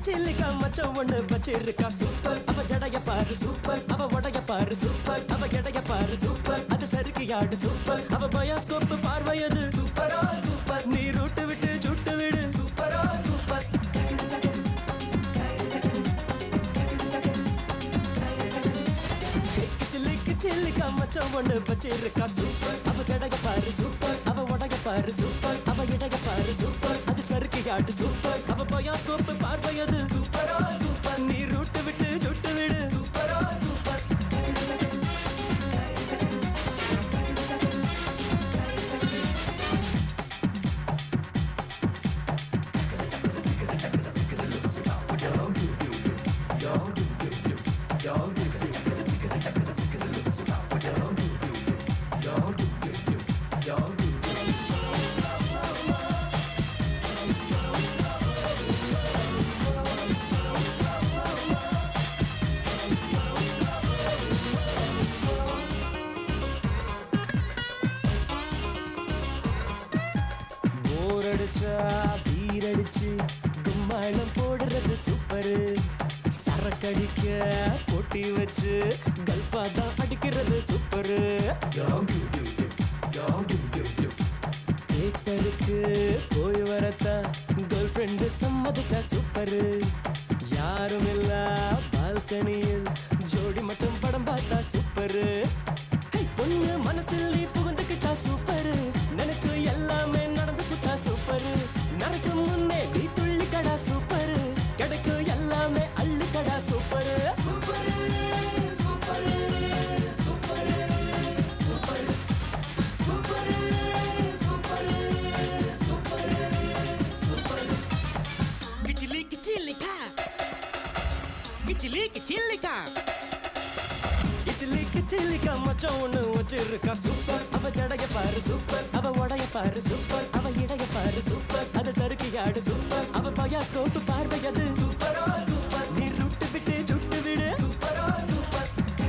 சில்லிக்கா மச்சம் ஒண்ணு வச்சிருக்கா சூப்பர் அவ ஜடைய பாரு சூப்பர் அவ உடைய பாரு சூப்பர் அவ எடைய பாரு சூப்பர் அது சறுக்கு ஆடு சூப்பர் அவ பயோஸ்கோப் பார்வையது சூப்பரா சூப்பர் நீ ரூட்டு விட்டு சுட்டு விடு சூப்பரா சூப்பர் சில்லிக்கு சில்லிக்கா மச்சம் ஒண்ணு வச்சிருக்கா சூப்பர் அவ ஜடைய பாரு சூப்பர் அவ உடைய பாரு சூப்பர் அவ இடைய பாரு சூப்பர் அது சறுக்கு ஆட்டு சூப்பர் அவ பயோஸ்கோப் பார்வையது சூப்பரா சூப்பர் நீ ரூட்டு விட்டு சுட்டு விடு சூப்பரா சூப்பர் போர் அடிச்சா பீர் அடிச்சு கும்மாளம் போடுறது சூப்பரு சரக்கடிக்க போட்டி வச்சு கல்ஃபா தான் அடிக்கிறது சூப்பரு தேட்டருக்கு போய் வரத்தான் கேர்ள் ஃப்ரெண்டு சம்மதிச்சா சூப்பரு யாரும் இல்ல பால்கனியில் ஜோடி மட்டும் படம் பார்த்தா சூப்பரு ஹே, பொண்ணு மனசில் நீ புகுந்துக்கிட்டா சூப்பரு எனக்கு எல்லாமே நடந்துக்கிட்டா சூப்பரு நடக்கும் முன்னே நீ துள்ளிக்கடா சூப்பரு கிடைக்கும் எல்லாமே அள்ளிக்கடா super super super super super super super super super கிச்சிலி கிச்சிலிக்கா கிச்சிலி கிச்சிலிக்கா கிச்சிலி கிச்சிலிக்கா மச்சான் ஒண்ணு வச்சிருக்கா சூப்பர் அவ ஜடைய பாரு சூப்பர் அவ உடைய பாரு சூப்பர் அவ இடைய பாரு சூப்பர் அது சறுக்கு ஆடு சூப்பர் அவ பயாஸ்கோப் பார்வையது சூப்பரா சூப்பர் நீ ருட்டு விட்டு ஜுட்டு விடு சூப்பரா சூப்பர்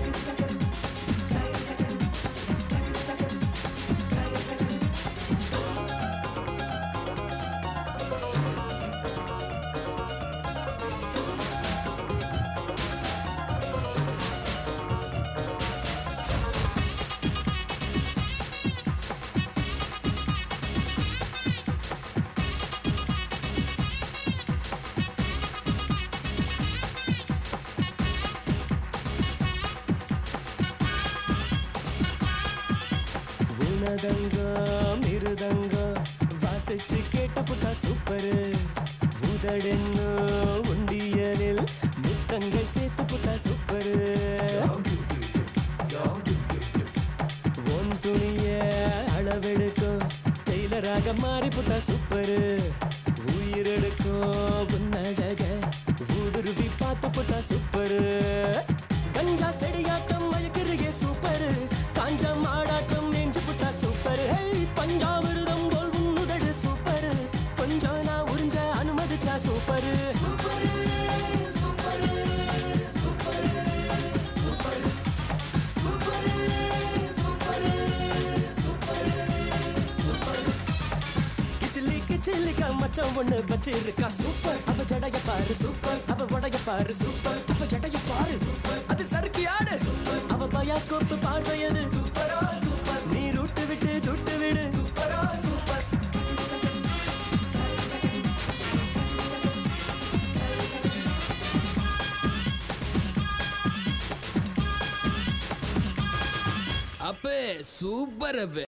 உனதங்கம் இருதங்கம் வாசிச்சு கேட்டு புட்டா சூப்பரு உதடென்னு உண்டியலில் முத்தங்கள் சேர்த்து புட்டா சூப்பரு உன் துணிய அளவெடுக்கும் டெய்லராக மாறி புட்டா சூப்பரு உயிரெடுக்கும் உன்னழக ஊடுருவி பார்த்து புட்டா சூப்பரு கஞ்சா செடியாட்டம் மயக்கிறியே சூப்பரு காஞ்சா மாடாட்டம் நெஞ்சு புட்டா சூப்பரு ஹேய் பஞ்சாமிருதம் போல் உன்னுதடு சூப்பரு கொஞ்சம் நான் உறிஞ்ச அனுமதிச்சா super super super super super super super super super கிச்சிலி கிச்சிலிக்கா மச்சான் ஒண்ணு வச்சிருக்கா சூப்பர் அவ ஜடைய பாரு சூப்பர் அவ உடைய பாரு சூப்பர் அவ ஜடைய பாரு சூப்பர் அது சறுக்கி ஆடு சூப்பர் அவ பயாஸ்கோப் பார்வையது சூப்பரா சூப்பர் நீ ரூட்டு விட்டு சுட்டு விடு சூப்பரா சூப்பர் அப்பே சூப்பர் அப்பே